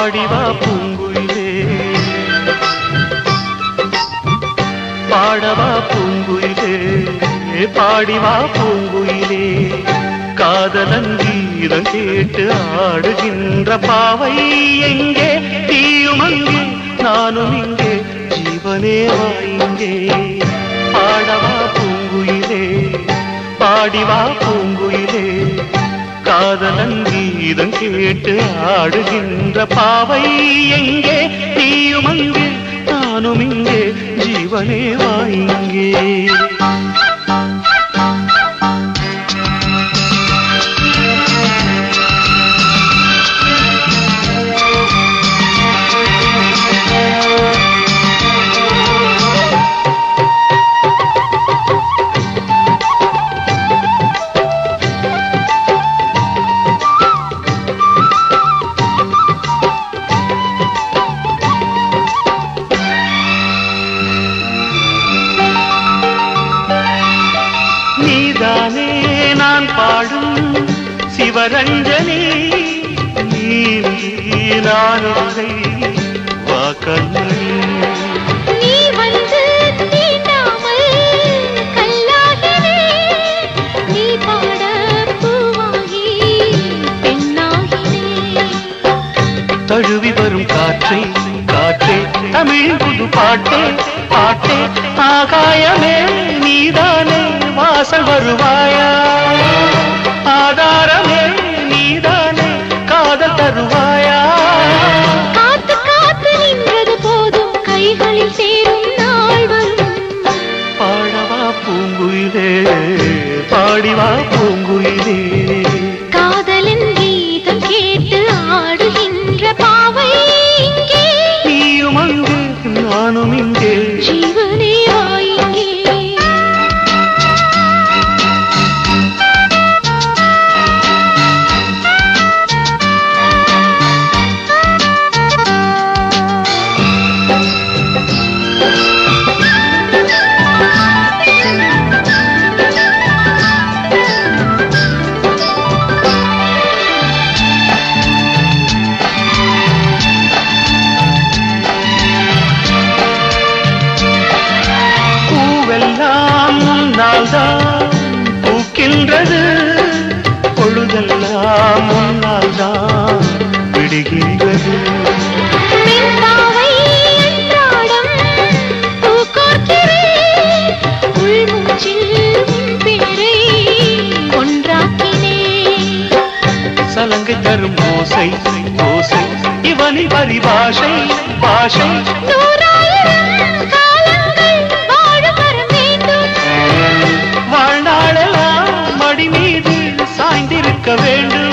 பாடிவா பூங்குயிலே பாடவா பூங்குயிலே பாடிவா பூங்குயிலே காதலன் கீதம் கேட்டு ஆடுகின்ற பாவை எங்கே தீயும் அங்கே நானும் இங்கே ஜீவனே வா இங்கே பாடவா பூங்குயிலே பாடிவா பூங்குயிலே காதலன் கீதம் கேட்டு ஆடுகின்ற பாவை எங்கே நீயும் அங்கே நானும் இங்கே ஜீவனே வா இங்கே நீதானே நான் பாடும் சிவரஞ்சனி நீ நான் இல்லை வா கண்ணனே நீ வந்து தீண்டாமல் கல்லாகினே நீ பாட பூவாகி பெண்ணாகினே தழுவி வரும் காற்றை காற்றே தமிழ் புது பாட்டே பாட்டே ஆகாயமே நீதானே வாசல் வருவாயா ஆதாரமே நீதானே காதல் தருவாயா காத்து காத்து நின்றது போதும் கைகளில் சேரும் நாள் வரும் பாடவா பூங்குயிலே பாடிவா பூங்குயிலே காதலின் கீதம் கேட்டு ஆடுகின்ற பாவை இங்கே நீயும் அங்கே நானும் இங்கே ஜீவனே வா இங்கே பூவெல்லாம் முன்னால் தான் பூக்கின்றது பொழுதெல்லாம் முன்னால் தான் விடுகின்றது மென்பாவை அன்றாடம் பூக்கோர்க்கிறேன். உள்மூச்சில் உன் பேரை ஒன்றாக்கினேன். சலங்கை தரும் ஓசை ஓசை இவனி பரிபாஷை பாஷை நூறாயிரம் காலங்கள் வாழும் வரம் வேண்டும். வாழ்நாளெல்லாம் மடி மீது சாய்ந்திருக்க வேண்டும்